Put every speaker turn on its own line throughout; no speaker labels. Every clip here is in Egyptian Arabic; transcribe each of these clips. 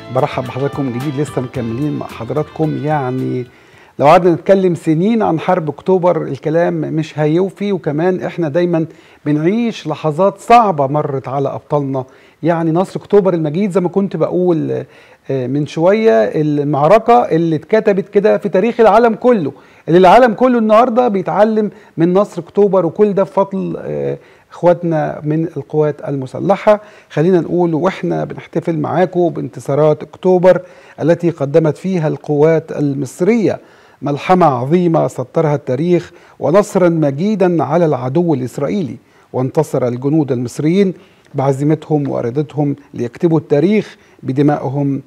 برحب بحضراتكم جديد لسه مكملين مع حضراتكم يعني لو قعدنا نتكلم سنين عن حرب اكتوبر الكلام مش هيوفي وكمان احنا دايما بنعيش لحظات صعبه مرت على ابطالنا يعني نصر اكتوبر المجيد زي ما كنت بقول من شويه المعركه اللي اتكتبت كده في تاريخ العالم كله اللي العالم كله النهارده بيتعلم من نصر اكتوبر وكل ده بفضل اخواتنا من القوات المسلحه خلينا نقول واحنا بنحتفل معاكم بانتصارات اكتوبر التي قدمت فيها القوات المصريه ملحمه عظيمه سطرها التاريخ ونصرا مجيدا على العدو الاسرائيلي وانتصر الجنود المصريين بعزيمتهم وارادتهم ليكتبوا التاريخ بدمائهم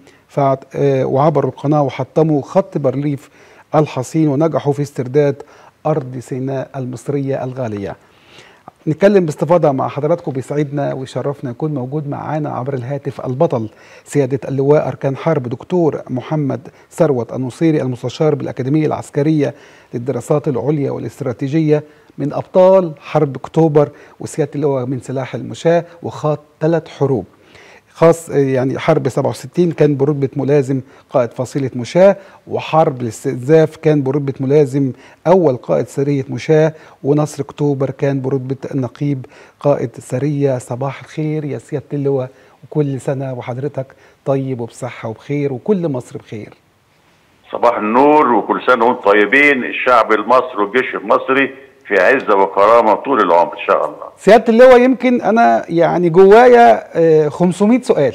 وعبروا القناه وحطموا خط بارليف الحصين ونجحوا في استرداد ارض سيناء المصريه الغاليه. نتكلم باستفاضه مع حضراتكم بيسعدنا ويشرفنا يكون موجود معانا عبر الهاتف البطل سياده اللواء اركان حرب دكتور محمد ثروت النصيري المستشار بالاكاديميه العسكريه للدراسات العليا والاستراتيجيه من ابطال حرب اكتوبر وسياده اللواء من سلاح المشاه وخاض ثلاث حروب خاص يعني حرب 67 كان برتبة ملازم قائد فصيلة مشاة وحرب الاستئذاف كان برتبة ملازم أول قائد سرية مشاة ونصر أكتوبر كان برتبة النقيب قائد سرية صباح الخير يا سيادة اللواء وكل سنة وحضرتك طيب وبصحة وبخير وكل مصر بخير
صباح النور وكل سنة وانتم طيبين الشعب المصري والجيش المصري في عزه وكرامه طول العمر ان شاء الله.
سياده اللواء يمكن انا يعني جوايا 500 سؤال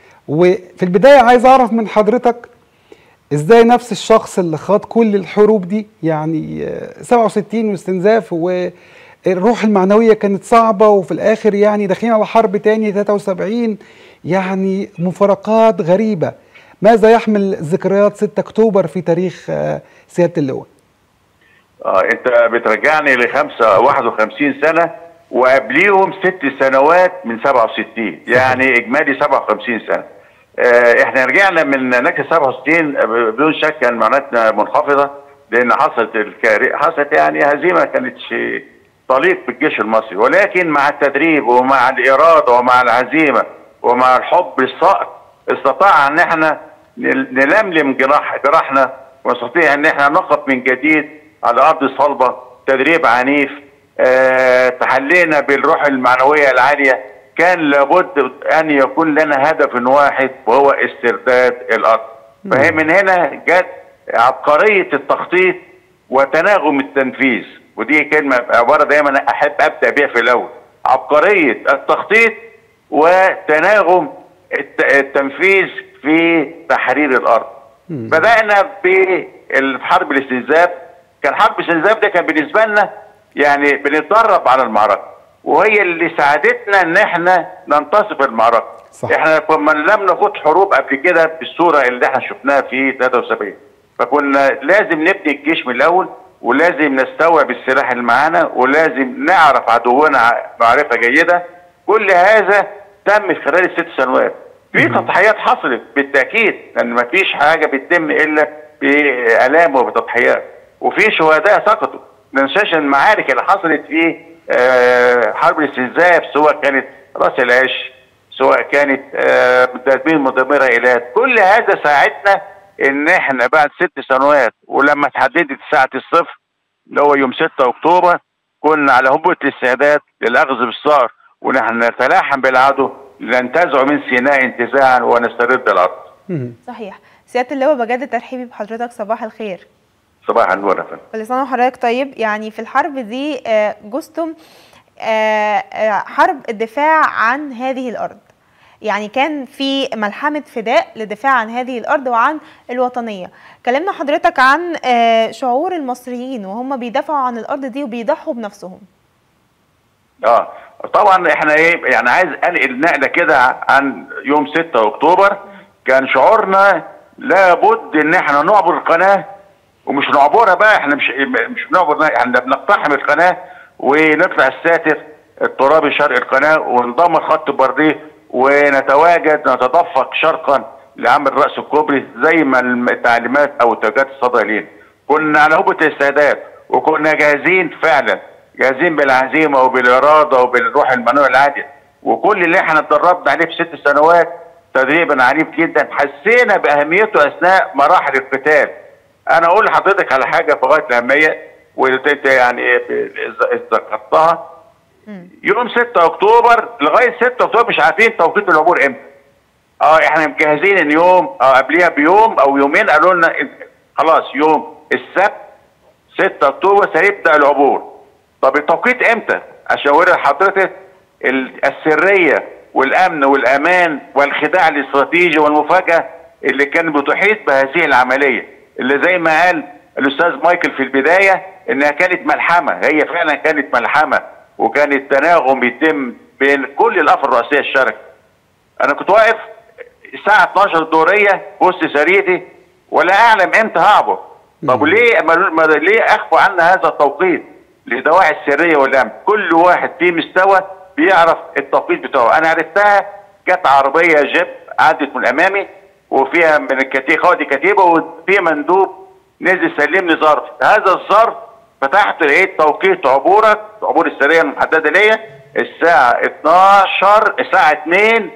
وفي البدايه عايز اعرف من حضرتك ازاي نفس الشخص اللي خاض كل الحروب دي يعني 67 واستنزاف والروح المعنويه كانت صعبه وفي الاخر يعني داخلين على حرب تاني 73 يعني مفارقات غريبه ماذا يحمل ذكريات 6 اكتوبر في تاريخ سياده اللواء؟
اه انت بترجعني ل 51 سنه وقبليهم ست سنوات من 67 يعني اجمالي 57 سنه. اه احنا رجعنا من نكسه 67 بدون شك كان معناتنا منخفضه لان حصلت الكارثه حصلت يعني هزيمه كانت طليق بالجيش المصري ولكن مع التدريب ومع الاراده ومع العزيمه ومع الحب الصائب استطاع ان احنا نلملم جراح جراحنا ونستطيع ان احنا نقف من جديد على ارض صلبه تدريب عنيف أه تحلينا بالروح المعنويه العاليه كان لابد ان يكون لنا هدف واحد وهو استرداد الارض فهي من هنا جت عبقريه التخطيط وتناغم التنفيذ ودي كلمه عباره دايما احب ابدا بيها في الاول عبقريه التخطيط وتناغم التنفيذ في تحرير الارض بدانا بحرب الاستنزاف كان حرب الاستنزاف ده كان بالنسبه لنا يعني بنتدرب على المعركه وهي اللي ساعدتنا ان احنا ننتصر في المعركه صح. احنا كنا لم نخوض حروب قبل كده بالصوره اللي احنا شفناها في 73 فكنا لازم نبني الجيش من الاول ولازم نستوعب السلاح اللي معانا ولازم نعرف عدونا معرفه جيده كل هذا تم خلال الست سنوات في تضحيات حصلت بالتاكيد لان ما فيش حاجه بتتم الا بالام وبتضحيات وفي شهداء سقطوا ما ننساش المعارك اللي حصلت في آه حرب الاستنزاف سواء كانت راس العش سواء كانت آه تدمير مدمره ايلات كل هذا ساعدنا ان احنا بعد ست سنوات ولما تحددت ساعه الصفر اللي هو يوم 6 اكتوبر كنا على هبوه الاستعداد للاخذ بالصقر ونحن نتلاحم بالعدو لننتزع من سيناء انتزاعا ونسترد الارض.
صحيح. سياده اللواء بجد ترحيبي بحضرتك صباح الخير.
صباح النور يا فندم
كل سنه وحضرتك طيب يعني في الحرب دي جزتم حرب الدفاع عن هذه الارض يعني كان في ملحمه فداء للدفاع عن هذه الارض وعن الوطنيه كلمنا حضرتك عن شعور المصريين وهم بيدافعوا عن الارض دي وبيضحوا بنفسهم
اه طبعا احنا ايه يعني عايز انقل نقله كده عن يوم 6 اكتوبر كان شعورنا لابد ان احنا نعبر القناه ومش نعبرها بقى احنا مش مش بنعبر احنا بنقتحم القناه ونطلع الساتر الترابي شرق القناه ونضم خط برديه ونتواجد نتدفق شرقا لعمل راس الكوبري زي ما التعليمات او التوجيهات الصادره لينا. كنا على هبه الاستعداد وكنا جاهزين فعلا جاهزين بالعزيمه وبالاراده وبالروح المعنويه العاليه وكل اللي احنا اتدربنا عليه في ست سنوات تدريبا عنيف جدا حسينا باهميته اثناء مراحل القتال انا اقول لحضرتك على حاجه في غايه الاهميه وانت يعني ذكرتها يوم 6 اكتوبر لغايه 6 اكتوبر مش عارفين توقيت العبور امتى اه احنا مجهزين ان يوم اه قبليها بيوم او يومين قالوا لنا خلاص يوم السبت 6 اكتوبر سيبدا العبور طب التوقيت امتى؟ عشان اوري لحضرتك السريه والامن والامان والخداع الاستراتيجي والمفاجاه اللي كان بتحيط بهذه العمليه اللي زي ما قال الاستاذ مايكل في البدايه انها كانت ملحمه هي فعلا كانت ملحمه وكان التناغم يتم بين كل الافرع الرئاسيه الشركه انا كنت واقف الساعه 12 الظهريه وسط سريتي ولا اعلم امتى هعبر طب ليه ما ليه اخفوا عنا هذا التوقيت لدواعي السريه والامن كل واحد في مستوى بيعرف التوقيت بتاعه انا عرفتها كانت عربيه جيب عدت من امامي وفيها من الكتيبه خدي كتيبه وفي مندوب نزل سلمني ظرف هذا الظرف فتحت لقيت توقيت عبورك عبور السريه المحدده ليا الساعه 12 الساعه 2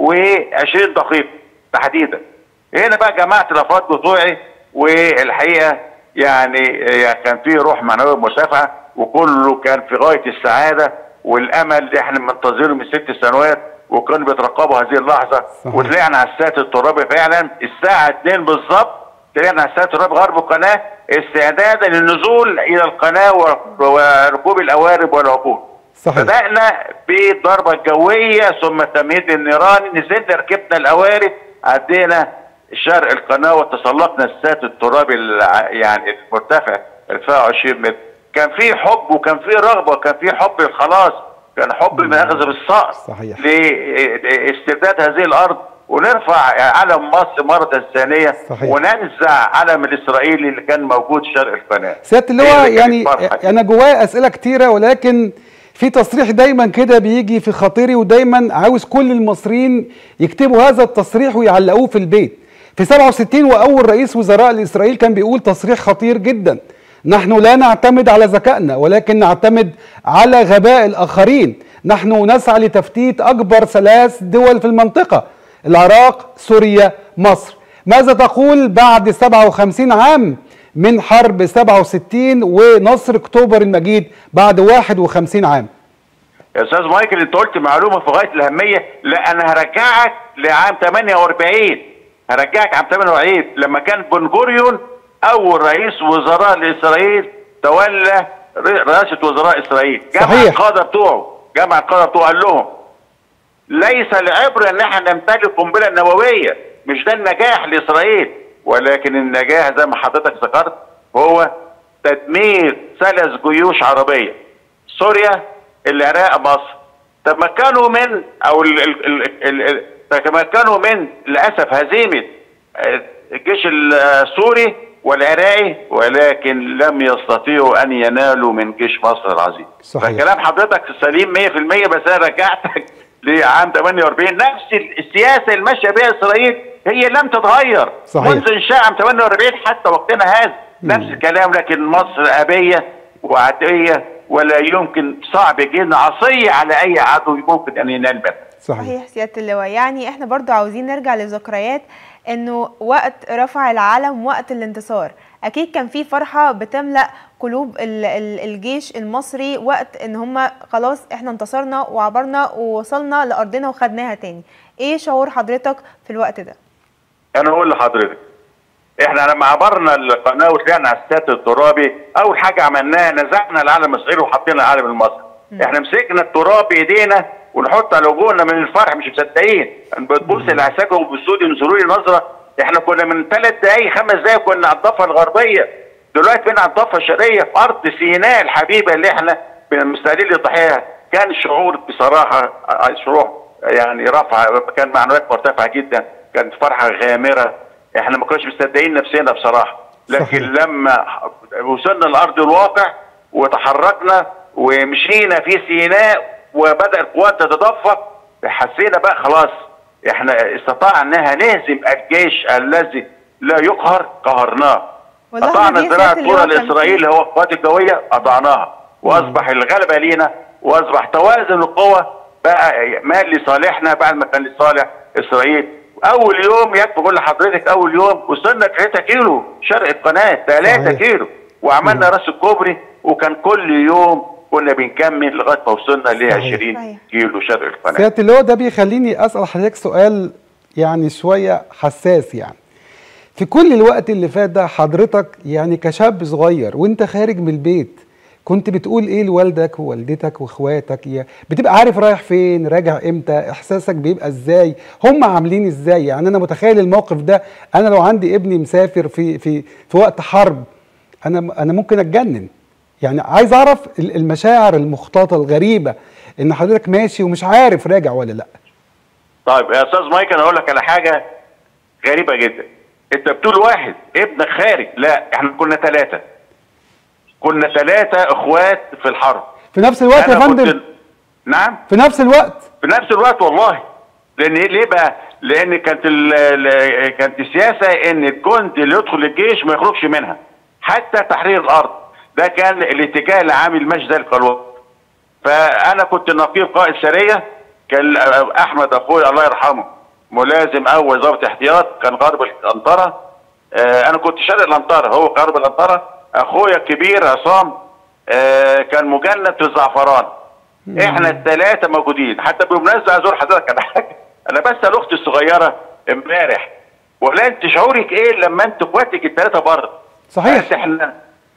و20 دقيقه تحديدا هنا بقى جمعت الافراد بتوعي والحقيقه يعني كان في روح معنويه مرتفعه وكله كان في غايه السعاده والامل اللي احنا منتظره من ست سنوات وكانوا بيترقبوا هذه اللحظه
صحيح.
وطلعنا على السات الترابي فعلا الساعه 2 بالظبط طلعنا على السات الترابي غرب القناه استعدادا للنزول الى القناه وركوب القوارب والعبور
صحيح
بدأنا بالضربة الجوية ثم تمهيد النيران نزلنا ركبنا القوارب عدينا شرق القناة وتسلقنا السات الترابي الع- يعني المرتفع ارتفاعه 20 متر كان في حب وكان في رغبة وكان في حب للخلاص كان حب من أخذ بالصقر
صحيح.
لاسترداد هذه الأرض ونرفع علم مصر مرة ثانية
صحيح.
وننزع علم الإسرائيلي اللي كان موجود شرق القناة
سياده اللواء
هي اللي كانت
يعني
فرحة.
انا جوايا اسئله كتيره ولكن في تصريح دايما كده بيجي في خاطري ودايما عاوز كل المصريين يكتبوا هذا التصريح ويعلقوه في البيت في 67 واول رئيس وزراء لاسرائيل كان بيقول تصريح خطير جدا نحن لا نعتمد على ذكائنا ولكن نعتمد على غباء الاخرين نحن نسعى لتفتيت اكبر ثلاث دول في المنطقه العراق سوريا مصر ماذا تقول بعد 57 عام من حرب 67 ونصر اكتوبر المجيد بعد 51 عام
يا استاذ مايكل انت قلت معلومه في غايه الاهميه لا انا هرجعك لعام 48 هرجعك عام 48 لما كان بن جوريون اول رئيس وزراء لاسرائيل تولى ر- رئاسه وزراء اسرائيل جمع
صحيح.
القاده بتوعه جمع القاده بتوعه قال لهم ليس العبره ان احنا نمتلك قنبله نوويه مش ده النجاح لاسرائيل ولكن النجاح زي ما حضرتك ذكرت هو تدمير ثلاث جيوش عربيه سوريا العراق مصر تمكنوا من او ال ال ال ال ال تمكنوا من للاسف هزيمه آه، الجيش السوري والعراقي ولكن لم يستطيعوا ان ينالوا من جيش مصر العظيم
صحيح.
فكلام حضرتك سليم 100% بس انا رجعتك لعام 48 نفس السياسه اللي ماشيه بها اسرائيل هي لم تتغير
صحيح.
منذ انشاء عام 48 حتى وقتنا هذا نفس الكلام لكن مصر ابيه وعاديه ولا يمكن صعب جدا عصيه على اي عدو ممكن ان ينال منها
صحيح
صحيح سياده اللواء يعني احنا برضو عاوزين نرجع لذكريات انه وقت رفع العلم وقت الانتصار اكيد كان في فرحه بتملا قلوب ال- ال- الجيش المصري وقت ان هم خلاص احنا انتصرنا وعبرنا ووصلنا لارضنا وخدناها تاني ايه شعور حضرتك في الوقت ده
انا اقول لحضرتك احنا لما عبرنا القناه وطلعنا على السات الترابي اول حاجه عملناها نزعنا العلم الاسرائيلي وحطينا العلم المصري احنا مسكنا التراب بايدينا ونحط على وجوهنا من الفرح مش مصدقين بتبص العساكر وبصوا لي ينظروا لي نظره احنا كنا من ثلاث دقايق خمس دقايق كنا على الضفه الغربيه دلوقتي بقينا على الضفه الشرقيه في ارض سيناء الحبيبه اللي احنا مستعدين لضحاياها كان شعور بصراحه شعور يعني رفع كان معنويات مرتفعه جدا كانت فرحه غامره احنا ما كناش مصدقين نفسنا بصراحه لكن
صحيح.
لما وصلنا لارض الواقع وتحركنا ومشينا في سيناء وبدا القوات تتدفق حسينا بقى خلاص احنا استطعنا نهزم الجيش الذي لا يقهر قهرناه
والله
قطعنا
دي
الذراع
سيادة
الطولى
اللواء كان
لاسرائيل اللي هو القوات الجويه قطعناها واصبح الغلبه لينا واصبح توازن القوى بقى مال لصالحنا بعد ما كان لصالح اسرائيل اول يوم يكفي بقول لحضرتك اول يوم وصلنا 3 كيلو شرق القناه 3
صحيح.
كيلو وعملنا راس الكوبري وكان كل يوم كنا بنكمل لغايه ما وصلنا ل
صحيح.
20
صحيح.
كيلو شرق القناه
سياده اللواء ده بيخليني اسال حضرتك سؤال يعني شويه حساس يعني في كل الوقت اللي فات ده حضرتك يعني كشاب صغير وانت خارج من البيت كنت بتقول ايه لوالدك ووالدتك واخواتك يا بتبقى عارف رايح فين راجع امتى احساسك بيبقى ازاي هم عاملين ازاي يعني انا متخيل الموقف ده انا لو عندي ابني مسافر في في في وقت حرب انا انا ممكن اتجنن يعني عايز اعرف ال- المشاعر المختلطه الغريبه ان حضرتك ماشي ومش عارف راجع ولا لا
طيب يا استاذ مايك انا اقول لك على حاجه غريبه جدا انت بتقول واحد ابنك خارج لا احنا كنا ثلاثه كنا ثلاثه اخوات في الحرب
في نفس الوقت يا
أنا كنت-
فندم
نعم
في نفس الوقت
في نفس الوقت والله لان إيه- ليه بقى؟ لان كانت ال- ال- كانت السياسه ان الجندي اللي يدخل الجيش ما يخرجش منها حتى تحرير الارض ده كان الاتجاه العام الماشي ذلك الوقت فانا كنت نقيب قائد سريه كان احمد اخوي الله يرحمه ملازم اول ضابط احتياط كان غرب الانطره آه، انا كنت شرق الانطره هو غرب الانطره اخويا الكبير عصام آه، كان مجند في الزعفران احنا الثلاثه موجودين حتى بالمناسبه عايز اقول لحضرتك على حاجه انا بسال اختي الصغيره امبارح ولا انت شعورك ايه لما انت اخواتك الثلاثه بره
صحيح.
قالت احنا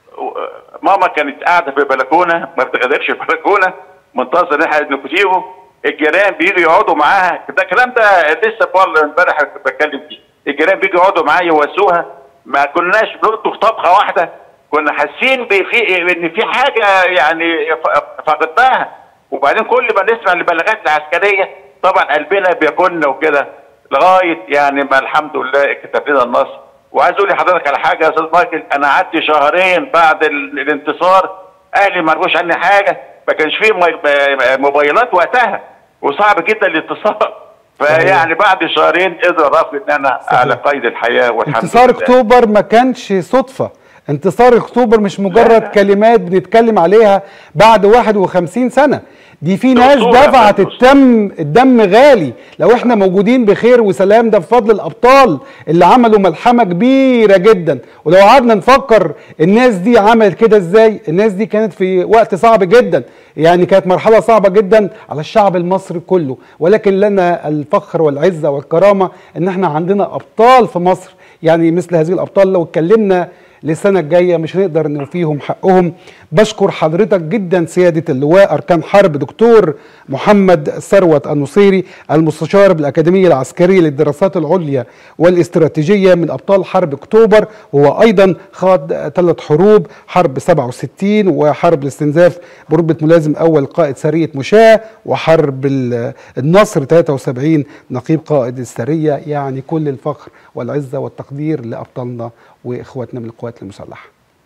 ماما كانت قاعده في البلكونه ما بتغادرش البلكونه منتظر ان احنا نكتيبه الجيران بيجوا يقعدوا معاها ده الكلام ده لسه بقول امبارح كنت بتكلم فيه الجيران بيجوا يقعدوا معايا يواسوها ما كناش بنطبخ طبخه واحده كنا حاسين بفي ان في حاجه يعني ف- فقدناها وبعدين كل ما نسمع البلاغات العسكريه طبعا قلبنا بيكون وكده لغايه يعني ما الحمد لله كتب لنا النصر وعايز اقول لحضرتك على حاجه يا استاذ مايكل انا قعدت شهرين بعد ال- الانتصار اهلي ما عرفوش عني حاجه ما كانش فيه مي- موبايلات وقتها وصعب جدا الاتصال فيعني بعد شهرين قدر رفض ان انا على قيد الحياه والحمد
انتصار
لله
اكتوبر ما كانش صدفه انتصار اكتوبر مش مجرد
لا.
كلمات بنتكلم عليها بعد 51 سنه دي في ناس
أسطورة يا
دفعت
فندم.
الدم الدم غالي لو احنا موجودين بخير وسلام ده بفضل الابطال اللي عملوا ملحمه كبيره جدا ولو قعدنا نفكر الناس دي عملت كده ازاي الناس دي كانت في وقت صعب جدا يعني كانت مرحله صعبه جدا على الشعب المصري كله ولكن لنا الفخر والعزه والكرامه ان احنا عندنا ابطال في مصر يعني مثل هذه الابطال لو اتكلمنا للسنة الجاية مش هنقدر نوفيهم حقهم بشكر حضرتك جدا سيادة اللواء أركان حرب دكتور محمد ثروت النصيري المستشار بالأكاديمية العسكرية للدراسات العليا والاستراتيجية من أبطال حرب أكتوبر وهو أيضا خاض ثلاث حروب حرب 67 وحرب الاستنزاف برتبة ملازم أول قائد سرية مشاة وحرب ال- النصر 73 نقيب قائد السرية يعني كل الفخر والعزة والتقدير لأبطالنا وإخواتنا من القوات المسلحة